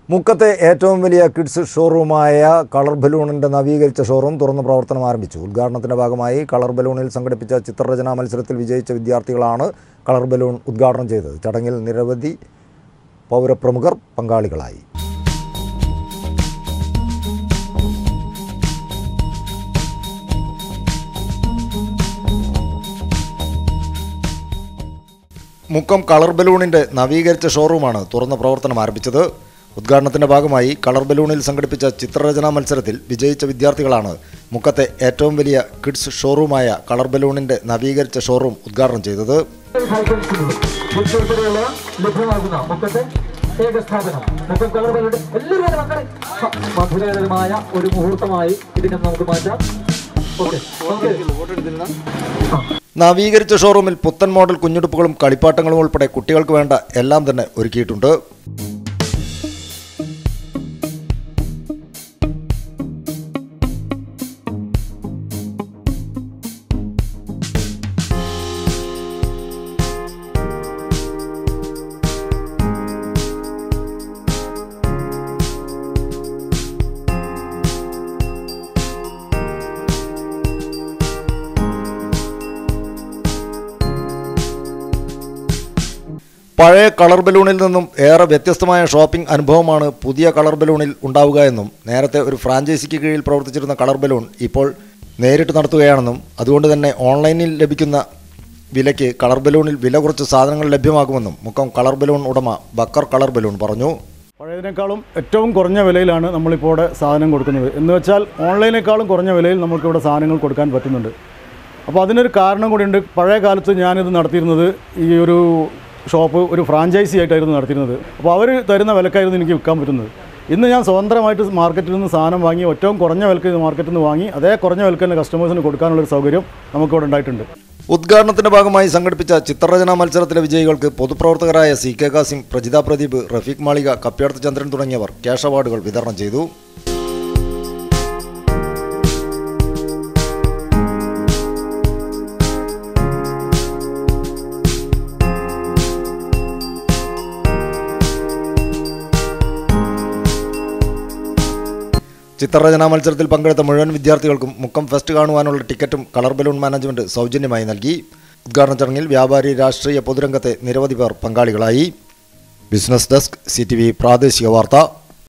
മുക്കത്തെ ഏറ്റവും വലിയ kids ഷോറൂമായ colour ബലൂണിൻ്റെ നവീകരിച്ച ഷോറൂം തുറന്ന് പ്രവർത്തനം ആരംഭിച്ചു ഉദ്ഘാടനത്തിൻ്റെ ഭാഗമായി കളർ ബലൂണിൽ സംഘടിപ്പിച്ച ചിത്രരചനാ മത്സരത്തിൽ വിജയിച്ച വിദ്യാർത്ഥികളാണ് കളർ ബലൂൺ ഉദ്ഘാടനം ചെയ്തത് ചടങ്ങിൽ നിരവധി പൗരപ്രമുഖർ പങ്കാളികളായി മുക്കം കളർ ബലൂണിൻ്റെ നവീകരിച്ച ഷോറൂമാണ് തുറന്ന പ്രവർത്തനം ആരംഭിച്ചത് ഉദ്ഘാടനത്തിന്റെ ഭാഗമായി കളർ ബലൂണിൽ സംഘടിപ്പിച്ച ചിത്രരചനാ മത്സരത്തിൽ വിജയിച്ച വിദ്യാർത്ഥികളാണ് മുക്കത്തെ ഏറ്റവും വലിയ കിഡ്സ് ഷോറൂമായ കളർ ബലൂണിന്റെ നവീകരിച്ച ഷോറൂം ഉദ്ഘാടനം ചെയ്തത് ഉൾപ്പെടെയുള്ള ലഭ്യമാകുന്ന മുക്കത്തെ ഏക സ്ഥാപനം മുക്കം കളറുകളുടെ എല്ലാവരും മക്കളെ ഹ, മധുരകരമായ ഒരു മുഹൂർത്തമായി ഇതിനെ നമുക്ക് മാറ്റാം ഓക്കെ ഓക്കെ നവീകരിച്ച ഷോറൂമിൽ പുത്തൻ മോഡൽ കുഞ്ഞുടുപ്പുകളും കളിപ്പാട്ടങ്ങളും ഉൾപ്പെടെ കുട്ടികൾക്ക് വേണ്ട എല്ലാം തന്നെ ഒരുക്കിയിട്ടുണ്ട് പഴയ കളർ ബലൂണിൽ നിന്നും ഏറെ വ്യത്യസ്തമായ ഷോപ്പിംഗ് അനുഭവമാണ് പുതിയ കളർ ബലൂണിൽ ഉണ്ടാവുക എന്നും നേരത്തെ ഒരു ഫ്രാഞ്ചൈസിക്ക് കീഴിൽ പ്രവർത്തിച്ചിരുന്ന കളർ ബലൂൺ ഇപ്പോൾ നേരിട്ട് നടത്തുകയാണെന്നും അതുകൊണ്ട് തന്നെ ഓൺലൈനിൽ ലഭിക്കുന്ന വിലയ്ക്ക് കളർ ബലൂണിൽ വില കുറച്ച് സാധനങ്ങൾ ലഭ്യമാകുമെന്നും മുക്കം കളർ ബലൂൺ ഉടമ ബക്കർ കളർ ബലൂൺ പറഞ്ഞു പഴയതിനേക്കാളും ഏറ്റവും കുറഞ്ഞ വിലയിലാണ് നമ്മളിപ്പോൾ ഇവിടെ സാധനം കൊടുക്കുന്നത് എന്ന് വെച്ചാൽ ഓൺലൈനേക്കാളും കുറഞ്ഞ വിലയിൽ നമുക്കിവിടെ സാധനങ്ങൾ കൊടുക്കാൻ പറ്റുന്നുണ്ട് അപ്പോൾ അതിനൊരു കാരണം കൂടിയുണ്ട് പഴയ കാലത്ത് ഞാനിത് നടത്തിയിരുന്നത് ഈ ഒരു ഷോപ്പ് ഒരു ഫ്രാഞ്ചൈസി ആയിട്ടായിരുന്നു നടത്തിയിരുന്നത് അപ്പോൾ അവർ തരുന്ന വിലക്കായിരുന്നു എനിക്ക് വിൽക്കാൻ പറ്റുന്നത് ഇന്ന് ഞാൻ സ്വതന്ത്രമായിട്ട് മാർക്കറ്റിൽ നിന്ന് സാധനം വാങ്ങി ഏറ്റവും കുറഞ്ഞ വിലക്ക് മാർക്കറ്റിൽ നിന്ന് വാങ്ങി അതേ കുറഞ്ഞ വിലക്ക് തന്നെ കസ്റ്റമേഴ്സിന് കൊടുക്കാനുള്ളൊരു സൗകര്യം നമുക്കിവിടെ ഉണ്ടായിട്ടുണ്ട് ഉദ്ഘാടനത്തിന്റെ ഭാഗമായി സംഘടിപ്പിച്ച ചിത്രരചനാ മത്സരത്തിലെ വിജയികൾക്ക് പൊതുപ്രവർത്തകരായ സി കെ കാസിം പ്രജിത പ്രദീപ് റഫീഖ് മാളിക കപ്പ്യാർത്ത് ചന്ദ്രൻ തുടങ്ങിയവർ ക്യാഷ് അവാർഡുകൾ വിതരണം ചെയ്തു ചിത്രരചനാ മത്സരത്തിൽ പങ്കെടുത്ത മുഴുവൻ വിദ്യാർത്ഥികൾക്കും മുക്കം ഫെസ്റ്റ് കാണുവാനുള്ള ടിക്കറ്റും കളർ ബലൂൺ മാനേജ്മെന്റ് സൗജന്യമായി നൽകി ഉദ്ഘാടന ചടങ്ങിൽ വ്യാപാരി രാഷ്ട്രീയ പൊതുരംഗത്തെ നിരവധി പേർ പങ്കാളികളായി ബിസിനസ് ഡെസ്ക് സി പ്രാദേശിക വാർത്ത